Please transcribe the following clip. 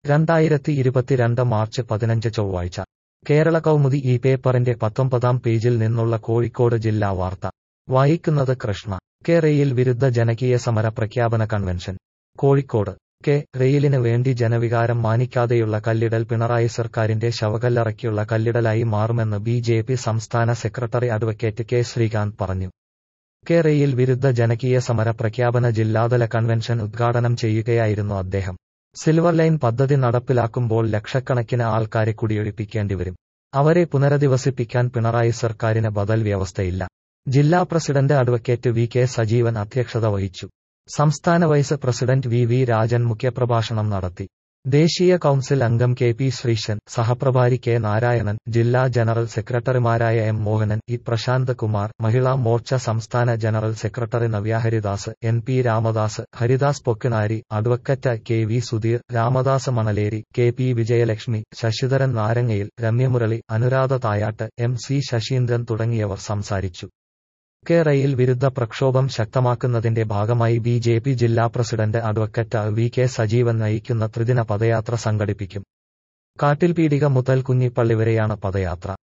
രണ്ടായിരത്തി ഇരുപത്തിരണ്ട് മാർച്ച് പതിനഞ്ച് ചൊവ്വാഴ്ച കേരള കൗമുദി ഈ പേപ്പറിന്റെ പത്തൊമ്പതാം പേജിൽ നിന്നുള്ള കോഴിക്കോട് ജില്ലാ വാർത്ത വായിക്കുന്നത് കൃഷ്ണ കെ റെയിൽ വിരുദ്ധ ജനകീയ സമര പ്രഖ്യാപന കൺവെൻഷൻ കോഴിക്കോട് കെ റെയിലിന് വേണ്ടി ജനവികാരം മാനിക്കാതെയുള്ള കല്ലിടൽ പിണറായി സർക്കാരിന്റെ ശവകല്ലറയ്ക്കുള്ള കല്ലിടലായി മാറുമെന്ന് ബി ജെ പി സംസ്ഥാന സെക്രട്ടറി അഡ്വക്കേറ്റ് കെ ശ്രീകാന്ത് പറഞ്ഞു കെ റെയിൽ വിരുദ്ധ ജനകീയ സമര പ്രഖ്യാപന ജില്ലാതല കൺവെൻഷൻ ഉദ്ഘാടനം ചെയ്യുകയായിരുന്നു അദ്ദേഹം സിൽവർ ലൈൻ പദ്ധതി നടപ്പിലാക്കുമ്പോൾ ലക്ഷക്കണക്കിന് ആൾക്കാരെ കുടിയൊഴിപ്പിക്കേണ്ടിവരും അവരെ പുനരധിവസിപ്പിക്കാൻ പിണറായി സർക്കാരിന് ബദൽ വ്യവസ്ഥയില്ല ജില്ലാ president advocate V K Sajeevan അധ്യക്ഷത വഹിച്ചു സംസ്ഥാന vice president V V Rajan മുഖ്യപ്രഭാഷണം നടത്തി ദേശീയ കൌൺസിൽ അംഗം കെ പി ശ്രീശൻ സഹപ്രഭാരി കെ നാരായണൻ ജില്ലാ ജനറൽ സെക്രട്ടറിമാരായ എം മോഹനൻ ഇ പ്രശാന്ത് കുമാർ മഹിളാ മോർച്ച സംസ്ഥാന general secretary Navya Haridas N P Ramadas Haridas Pokkinari advocate K V Sudheer Ramadas Manaleri K P Vijayalakshmi Sasidharan Narangayil Ramya Murali Anuradha Thayat M C Saseendran തുടങ്ങിയവർ സംസാരിച്ചു കെ റെയിൽ വിരുദ്ധ പ്രക്ഷോഭം ശക്തമാക്കുന്നതിന്റെ ഭാഗമായി ബി ജെ പി ജില്ലാ president advocate V K Sajeevan നയിക്കുന്ന ത്രിദിന പദയാത്ര സംഘടിപ്പിക്കും കാട്ടിൽപീടിക മുതൽ കുഞ്ഞിപ്പള്ളി വരെയാണ് പദയാത്ര